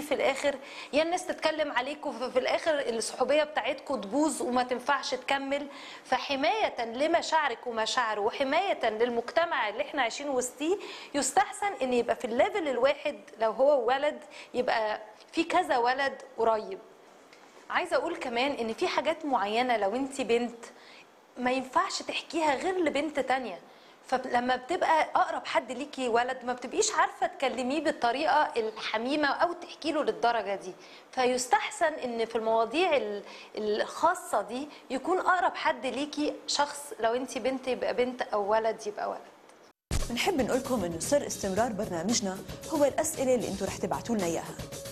في الاخر يا الناس تتكلم عليكم ففي الاخر الصحوبيه بتاعتكم تبوظ وما تنفعش تكمل فحمايه لمشاعرك ومشاعره وحمايه للمجتمع اللي احنا عايشين وسطيه يستحسن ان يبقى في الليفل الواحد لو هو ولد يبقى في كذا ولد قريب عايزه اقول كمان ان في حاجات معينه لو انت بنت ما ينفعش تحكيها غير لبنت تانية فلما بتبقى اقرب حد ليكي ولد ما بتبقيش عارفه تكلميه بالطريقه الحميمه او تحكي له للدرجه دي فيستحسن ان في المواضيع ال- الخاصه دي يكون اقرب حد ليكي شخص لو انت بنت يبقى بنت او ولد يبقى ولد بنحب نقول لكم انه سر استمرار برنامجنا هو الاسئله اللي انتم رح تبعتوا لنا اياها